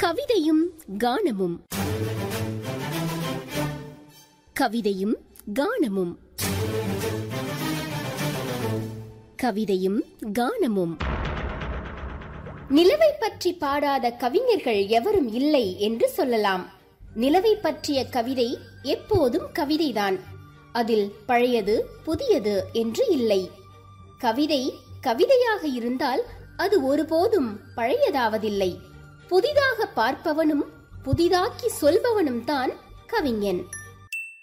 கவிதையும் கானமும் கவிதையும் கானமும் கவிதையும் கானமும் நிலவை பற்றி பாடாத கவிஞர்கள் எவரும் இல்லை என்று சொல்லலாம் நிலவை பற்றிய கவிதை எப்போதும் கவிதைதான் அதில் பழையது புதியது என்று இல்லை கவிதை கவிதையாக இருந்தால் அது ஒருபோதும் பழையதாவதில்லை புதிதாக பார்ப்பவனும் புதிதாக்கி சொல்பவனும் தான் கவிஞன்